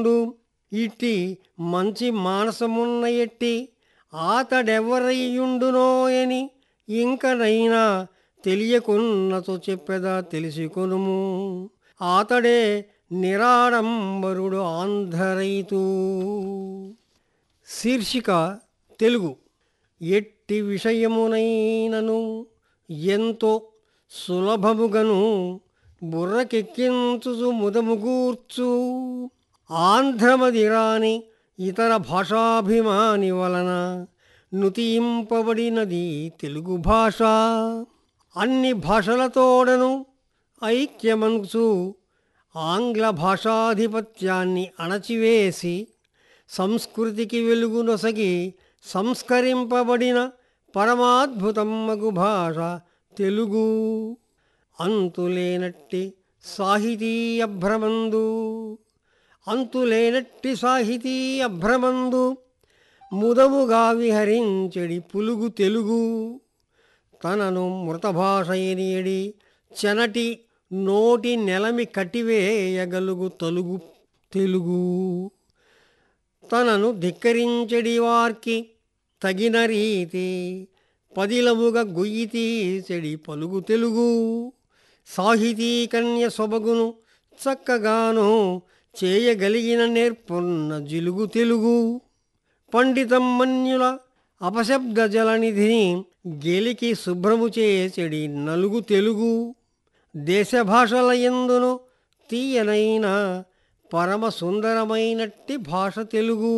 ఇట్టి మంచి మానసమున్న ఎట్టి ఆతడెవరయ్యుండునోయని ఇంకనైనా తెలియకున్నతో చెప్పెదా తెలిసికొనుము ఆతడే నిరాడంబరుడు ఆంధ్రరైతూ శీర్షిక తెలుగు ఎట్టి విషయమునైనను ఎంతో సులభముగను బుర్రకెక్కించుచు ముదముగూర్చు ఆంధ్రమదిరాని ఇతర భాషాభిమాని వలన నుతింపబడినది తెలుగు భాష అన్ని భాషలతోడను ఐక్యమనుచు ఆంగ్ల భాషాధిపత్యాన్ని అణచివేసి సంస్కృతికి వెలుగు నొసగి సంస్కరింపబడిన పరమాద్భుతమ్మగు భాష తెలుగు అంతులేనట్టి సాహితీయ భ్రమందు అంతులేనట్టి సాహితీయ భ్రమందు ముదముగా విహరించెడి పులుగు తెలుగు తనను మృత భాష ఎనియడి చెనటి నోటి నెలమి కట్టివేయగలుగు తలుగు తెలుగు తనను ధిక్కరించడి వార్కి తగిన రీతి పదిలముగా గొయ్యి తీసెడి పలుగు తెలుగు సాహితీ కన్య సొబగును చక్కగాను చేయగలిగిన నేర్పున్న జిలుగు తెలుగు పండితమ్మన్యుల అపశబ్ద జలనిధిని గెలికి శుభ్రము చేసెడి నలుగు తెలుగు దేశ భాషల ఎందును తీయనైన పరమ సుందరమైనట్టి భాష తెలుగు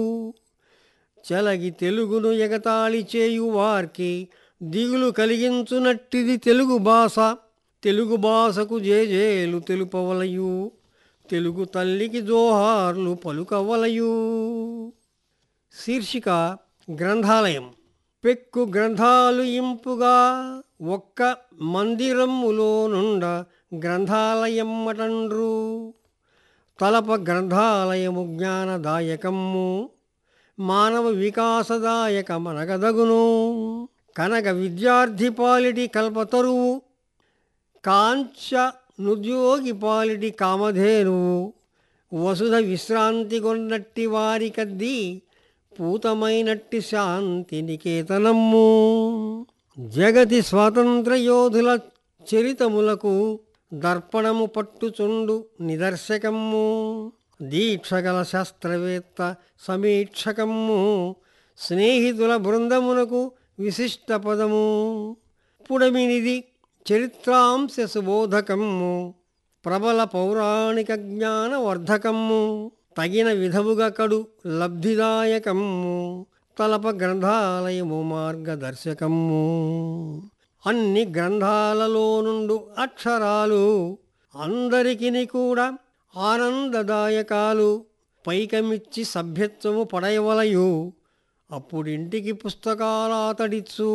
చలగి తెలుగును ఎగతాళి చేయు వారికి దిగులు కలిగించునట్టిది తెలుగు భాష తెలుగు భాషకు జేజేలు తెలుపవలయు తెలుగు తల్లికి జోహార్లు పలుకవలయు శీర్షిక గ్రంథాలయం పెక్కు గ్రంథాలు ఇంపుగా ఒక్క మందిరములో నుండ గ్రంథాలయమ్మటండ్రు తలప గ్రంథాలయము జ్ఞానదాయకము మానవ వికాసదాయకమనగదగును కనక విద్యార్థి పాలిటి కల్పతరువు కాంచ నుద్యోగి పాలిటి కామధేనువు వసుధ విశ్రాంతి కొన్నట్టి వారికద్ది పూతమైనట్టి శాంతి నికేతనమ్ము జగతి స్వాతంత్ర యోధుల చరితములకు దర్పణము పట్టుచుండు నిదర్శకము దీక్షగల శాస్త్రవేత్త సమీక్షకము స్నేహితుల బృందమునకు విశిష్ట పదము పుడమినిది చరిత్రాంశ సుబోధకము ప్రబల పౌరాణిక జ్ఞాన వర్ధకము తగిన విధముగా కడు లబ్ధిదాయకము తలప గ్రంథాలయము మార్గదర్శకము అన్ని గ్రంథాలలో నుండు అక్షరాలు అందరికిని కూడా ఆనందదాయకాలు పైకమిచ్చి సభ్యత్వము పడయవలయు అప్పుడింటికి పుస్తకాలాతడిచ్చు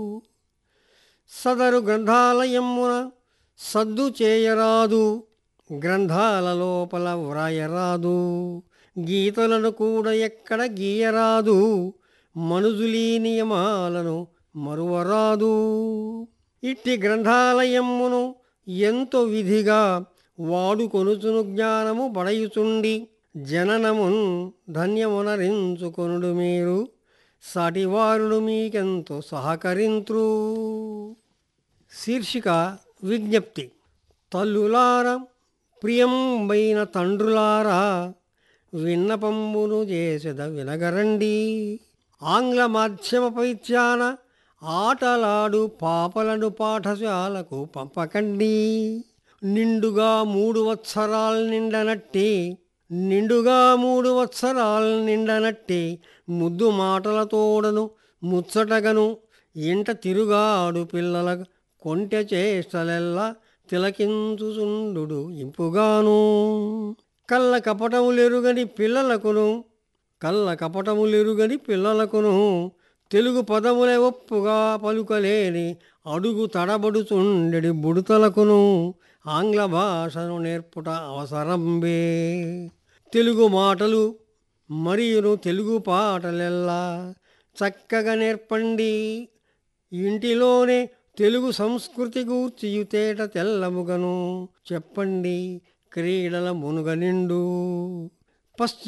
సదరు గ్రంథాలయమున సద్దు చేయరాదు గ్రంథాల లోపల వ్రాయరాదు గీతలను కూడా ఎక్కడ గీయరాదు మనుజులీ నియమాలను మరువరాదు ఇట్టి గ్రంథాలయమును ఎంతో విధిగా వాడుకొనుచును జ్ఞానము పడయుచుండి జననమున్ ధన్యమునరించుకొనుడు మీరు సాటివారుడు మీకెంతో సహకరింత్రు శీర్షిక విజ్ఞప్తి తల్లులార ప్రియంబైన తండ్రులారా విన్నపంబును చేసెద వినగరండి ఆంగ్ల మాధ్యమ పైత్యాన ఆటలాడు పాపలను పాఠశాలకు పంపకండి నిండుగా మూడు వత్సరాలు నిండనట్టి నిండుగా మూడు వత్సరాలు నిండనట్టి ముద్దు మాటలతోడను ముచ్చటగను ఇంట తిరుగాడు పిల్లల కొంటె చేష్టలెల్లా తిలకించుచుండు ఇంపుగాను కళ్ళ కపటములెరుగని పిల్లలకును కళ్ళ కపటములెరుగని పిల్లలకును తెలుగు పదములే ఒప్పుగా పలుకలేని అడుగు తడబడుచుండెడి బుడతలకును ఆంగ్ల భాషను నేర్పుట అవసరంబే తెలుగు మాటలు మరియును తెలుగు పాటలెల్లా చక్కగా నేర్పండి ఇంటిలోనే తెలుగు సంస్కృతి గూర్చియు తేట తెల్లముగను చెప్పండి క్రీడల మునుగ నిండు పశ్చిమ